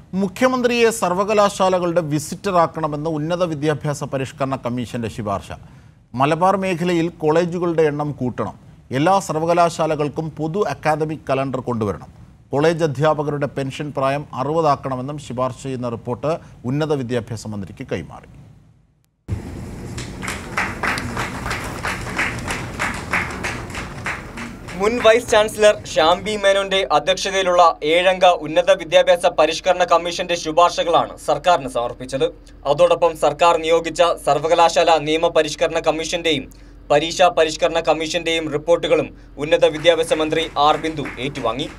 മുഖ്യമന്ത്രിയെ സർവകലാശാലകളുടെ വിസിറ്ററാക്കണമെന്ന് ഉന്നത വിദ്യാഭ്യാസ പരിഷ്കരണ കമ്മീഷന്റെ ശുപാർശ മലബാർ മേഖലയിൽ കോളേജുകളുടെ എണ്ണം കൂട്ടണം എല്ലാ സർവകലാശാലകൾക്കും പൊതു അക്കാദമിക് കലണ്ടർ കൊണ്ടുവരണം കോളേജ് അധ്യാപകരുടെ പെൻഷൻ പ്രായം അറുപതാക്കണമെന്നും ശുപാർശ ചെയ്യുന്ന റിപ്പോർട്ട് ഉന്നത വിദ്യാഭ്യാസ മന്ത്രിക്ക് കൈമാറി മുൻ വൈസ് ചാൻസലർ ഷാംബി മേനോന്റെ അധ്യക്ഷതയിലുള്ള ഏഴംഗ ഉന്നത വിദ്യാഭ്യാസ പരിഷ്കരണ കമ്മീഷന്റെ ശുപാർശകളാണ് സർക്കാരിന് സമർപ്പിച്ചത് അതോടൊപ്പം സർക്കാർ നിയോഗിച്ച സർവകലാശാല നിയമ പരിഷ്കരണ കമ്മീഷന്റെയും പരീക്ഷാ പരിഷ്കരണ കമ്മീഷന്റെയും റിപ്പോർട്ടുകളും ഉന്നത വിദ്യാഭ്യാസ മന്ത്രി ആർ ബിന്ദു ഏറ്റുവാങ്ങി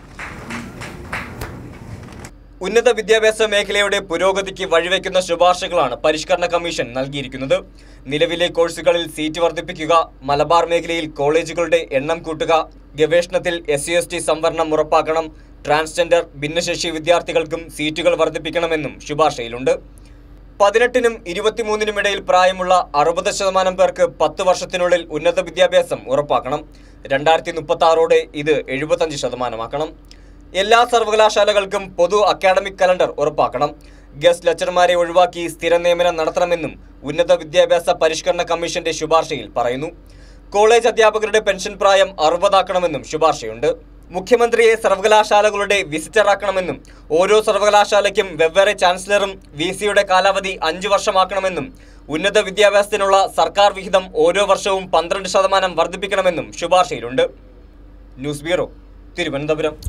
ഉന്നത വിദ്യാഭ്യാസ മേഖലയുടെ പുരോഗതിക്ക് വഴിവെക്കുന്ന ശുപാർശകളാണ് പരിഷ്കരണ കമ്മീഷൻ നൽകിയിരിക്കുന്നത് നിലവിലെ കോഴ്സുകളിൽ സീറ്റ് വർദ്ധിപ്പിക്കുക മലബാർ മേഖലയിൽ കോളേജുകളുടെ എണ്ണം കൂട്ടുക ഗവേഷണത്തിൽ എസ് സി എസ് ടി സംവരണം ഉറപ്പാക്കണം ട്രാൻസ്ജെൻഡർ ഭിന്നശേഷി വിദ്യാർത്ഥികൾക്കും സീറ്റുകൾ വർദ്ധിപ്പിക്കണമെന്നും ശുപാർശയിലുണ്ട് പതിനെട്ടിനും ഇരുപത്തിമൂന്നിനും ഇടയിൽ പ്രായമുള്ള അറുപത് ശതമാനം പേർക്ക് പത്ത് വർഷത്തിനുള്ളിൽ ഉന്നത വിദ്യാഭ്യാസം ഉറപ്പാക്കണം രണ്ടായിരത്തി മുപ്പത്തി ആറോടെ ഇത് എഴുപത്തഞ്ച് ശതമാനമാക്കണം എല്ലാ സർവകലാശാലകൾക്കും പൊതു അക്കാഡമിക് കലണ്ടർ ഉറപ്പാക്കണം ഗസ്റ്റ് ലെക്ചർമാരെ ഒഴിവാക്കി സ്ഥിര നിയമനം നടത്തണമെന്നും ഉന്നത വിദ്യാഭ്യാസ പരിഷ്കരണ കമ്മീഷന്റെ ശുപാർശയിൽ പറയുന്നു കോളേജ് അധ്യാപകരുടെ പെൻഷൻ പ്രായം അറുപതാക്കണമെന്നും ശുപാർശയുണ്ട് മുഖ്യമന്ത്രിയെ സർവകലാശാലകളുടെ വിസിറ്ററാക്കണമെന്നും ഓരോ സർവകലാശാലയ്ക്കും വെവ്വേറെ ചാൻസലറും വി സിയുടെ കാലാവധി അഞ്ചു വർഷമാക്കണമെന്നും ഉന്നത വിദ്യാഭ്യാസത്തിനുള്ള സർക്കാർ വിഹിതം ഓരോ വർഷവും പന്ത്രണ്ട് ശതമാനം വർദ്ധിപ്പിക്കണമെന്നും ശുപാർശയിലുണ്ട് ന്യൂസ് ബ്യൂറോ തിരുവനന്തപുരം